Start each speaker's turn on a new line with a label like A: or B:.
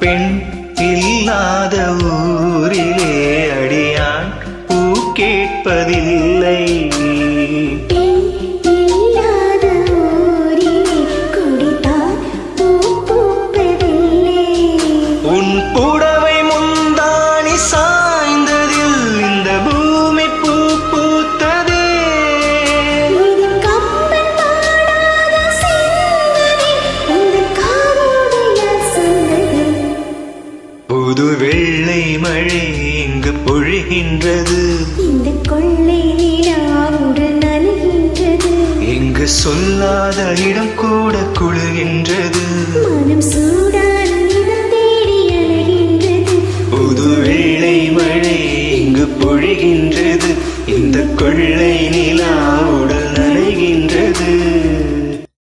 A: பெண் இல்லாத ஊரிலே அடியான் பூ கேட்பதில்லை
B: பெண் இல்லாத ஊரிலே கொடிதான் பூ பூப்பதில்லை
A: உன் புடவை முந்தானி சாய்ந்ததில் இந்த பூமி பூ பூத்ததே
B: இது கம்பன் பாடாத சிந்தனை இந்த காதோடைய சொன்னது
A: புது வெள்ளை மழை இங்கு பொழிகின்றது
B: இந்த கொள்ளை நிலாவுடன் நனைகின்றது
A: இங்கு சொல்லாத இடம் கூட குளிர்கின்றது
B: மனம் சூடான நிறம் தேடி அலைகின்றது
A: புது வெள்ளை மழை இங்கு பொழிகின்றது இந்த கொள்ளை நிலாவுடன்